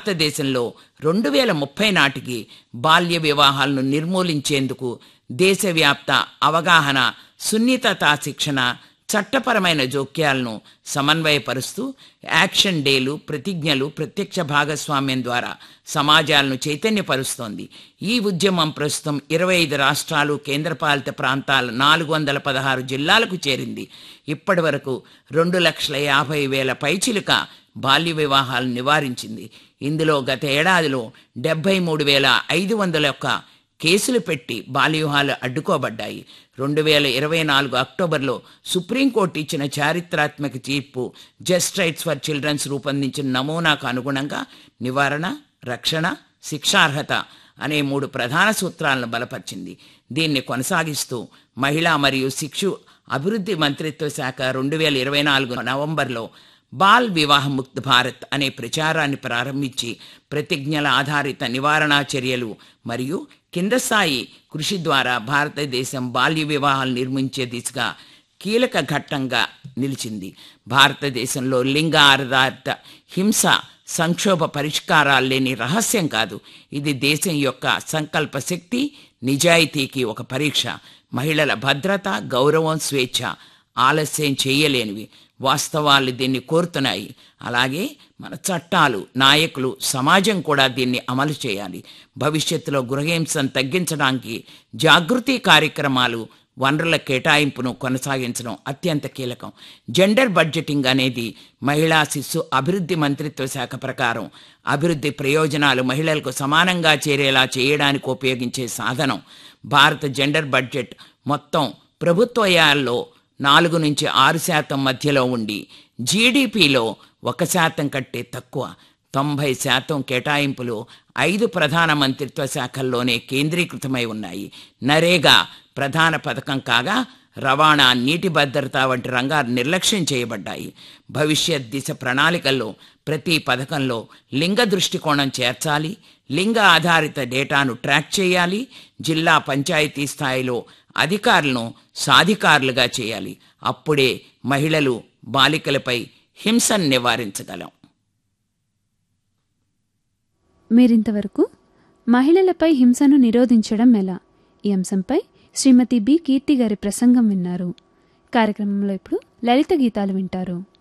భారతదేశంలో రెండు వేల ముప్పై నాటికి బాల్య వివాహాలను నిర్మూలించేందుకు దేశవ్యాప్త అవగాహన సున్నితతా శిక్షణ చట్టపరమైన జోక్యాలను సమన్వయపరుస్తూ యాక్షన్ డేలు ప్రతిజ్ఞలు ప్రత్యక్ష భాగస్వామ్యం ద్వారా సమాజాలను చైతన్యపరుస్తోంది ఈ ఉద్యమం ప్రస్తుతం ఇరవై ఐదు రాష్ట్రాలు కేంద్రపాలిత ప్రాంతాల నాలుగు వందల పదహారు జిల్లాలకు చేరింది ఇప్పటి వరకు రెండు లక్షల యాభై వేల పైచిలుక బాల్య వివాహాలను నివారించింది ఇందులో గత ఏడాదిలో డెబ్బై మూడు వేల ఐదు వందల ఒక్క కేసులు పెట్టి బాల్యవివాహాలు అడ్డుకోబడ్డాయి రెండు వేల ఇరవై నాలుగు అక్టోబర్లో సుప్రీంకోర్టు ఇచ్చిన చారిత్రాత్మక తీర్పు జస్ట్ రైట్స్ ఫర్ చిల్డ్రన్స్ రూపొందించిన నమూనాకు అనుగుణంగా నివారణ రక్షణ శిక్షార్హత అనే మూడు ప్రధాన సూత్రాలను బలపరిచింది దీన్ని కొనసాగిస్తూ మహిళా మరియు శిక్షు అభివృద్ధి మంత్రిత్వ శాఖ రెండు వేల ఇరవై నాలుగు నవంబర్లో బాల్ వివాహ ముక్త్ భారత్ అనే ప్రచారాన్ని ప్రారంభించి ప్రతిజ్ఞల ఆధారిత నివారణా చర్యలు మరియు కింద స్థాయి కృషి ద్వారా భారతదేశం బాల్య వివాహాలు నిర్మించే దిశగా కీలక ఘట్టంగా నిలిచింది భారతదేశంలో లింగ ఆధారిత హింస సంక్షోభ పరిష్కారాలు లేని రహస్యం కాదు ఇది దేశం యొక్క సంకల్ప శక్తి నిజాయితీకి ఒక పరీక్ష మహిళల భద్రత గౌరవం స్వేచ్ఛ ఆలస్యం చేయలేనివి వాస్తవాలు దీన్ని కోరుతున్నాయి అలాగే మన చట్టాలు నాయకులు సమాజం కూడా దీన్ని అమలు చేయాలి భవిష్యత్తులో గృహహింసను తగ్గించడానికి జాగృతి కార్యక్రమాలు వనరుల కేటాయింపును కొనసాగించడం అత్యంత కీలకం జెండర్ బడ్జెటింగ్ అనేది మహిళా శిశు అభివృద్ధి మంత్రిత్వ శాఖ ప్రకారం అభివృద్ధి ప్రయోజనాలు మహిళలకు సమానంగా చేరేలా చేయడానికి ఉపయోగించే సాధనం భారత జెండర్ బడ్జెట్ మొత్తం ప్రభుత్వ వ్యయాల్లో నాలుగు నుంచి ఆరు శాతం మధ్యలో ఉండి జీడిపిలో ఒక శాతం కంటే తక్కువ తొంభై శాతం కేటాయింపులు ఐదు ప్రధాన మంత్రిత్వ శాఖల్లోనే కేంద్రీకృతమై ఉన్నాయి నరేగా ప్రధాన పథకం కాగా రవాణా నీటి భద్రత వంటి రంగాలు నిర్లక్ష్యం చేయబడ్డాయి భవిష్యత్ దిశ ప్రణాళికల్లో ప్రతి పథకంలో లింగ దృష్టికోణం చేర్చాలి లింగ ఆధారిత డేటాను ట్రాక్ చేయాలి జిల్లా పంచాయతీ స్థాయిలో అధికారులను సాధికారులుగా చేయాలి అప్పుడే మహిళలు బాలికలపై హింసను నివారించగలం మీరింతవరకు మహిళలపై హింసను నిరోధించడం ఎలా ఈ అంశంపై శ్రీమతి బి కీర్తి గారి ప్రసంగం విన్నారు కార్యక్రమంలో ఇప్పుడు లలిత గీతాలు వింటారు